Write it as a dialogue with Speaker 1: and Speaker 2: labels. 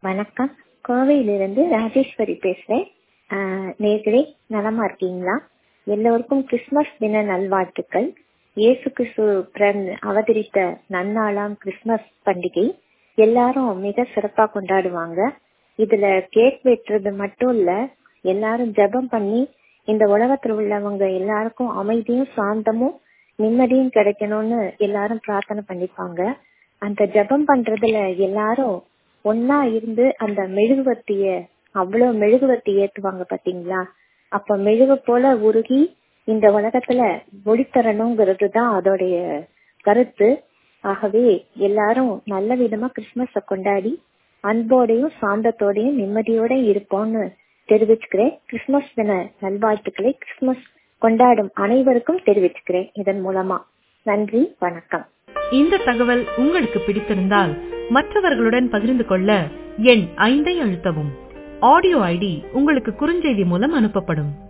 Speaker 1: வணக்கம் கோவையிலிருந்து ராஜேஸ்வரி பேசுறேன் நேர்களே நலமா இருக்கீங்களா எல்லோருக்கும் கிறிஸ்துமஸ் தின நல்வாழ்த்துக்கள் இயேசு கிறிஸ்து பிறந்து அவதரித்த நன்னாளாம் கிறிஸ்துமஸ் பண்டிகை எல்லாரும் மிக சிறப்பா கொண்டாடுவாங்க இதுல கேக் வெட்டுறது மட்டும் இல்ல எல்லாரும் ஜெபம் பண்ணி இந்த உலகத்துல உள்ளவங்க எல்லாருக்கும் அமைதியும் சாந்தமும் நிம்மதியும் கிடைக்கணும்னு எல்லாரும் பிரார்த்தனை பண்ணிப்பாங்க அந்த ஜெபம் பண்றதுல எல்லாரும் ஒன்னா இருந்து அந்த மெழுகுவர்த்திய அவ்வளவு மெழுகுவர்த்தி ஏத்துவாங்க பாத்தீங்களா அப்ப மெழுகு போல உருகி இந்த உலகத்துல ஒளி தரணுங்கிறது தான் அதோடைய கருத்து ஆகவே எல்லாரும் நல்ல விதமா கிறிஸ்துமஸ கொண்டாடி அன்போடையும் சாந்தத்தோடையும் நிம்மதியோட இருப்போம்னு தெரிவிச்சுக்கிறேன் கிறிஸ்துமஸ் தின நல்வாழ்த்துக்களை கிறிஸ்துமஸ் கொண்டாடும் அனைவருக்கும் தெரிவிச்சுக்கிறேன் இதன் மூலமா நன்றி வணக்கம்
Speaker 2: இந்த தகவல் உங்களுக்கு பிடித்திருந்தால் மற்றவர்களுடன் பகிர்ந்து கொள்ள எண் ஐந்தை அழுத்தவும் ஆடியோ ஐடி உங்களுக்கு குறுஞ்செய்தி மூலம் அனுப்பப்படும்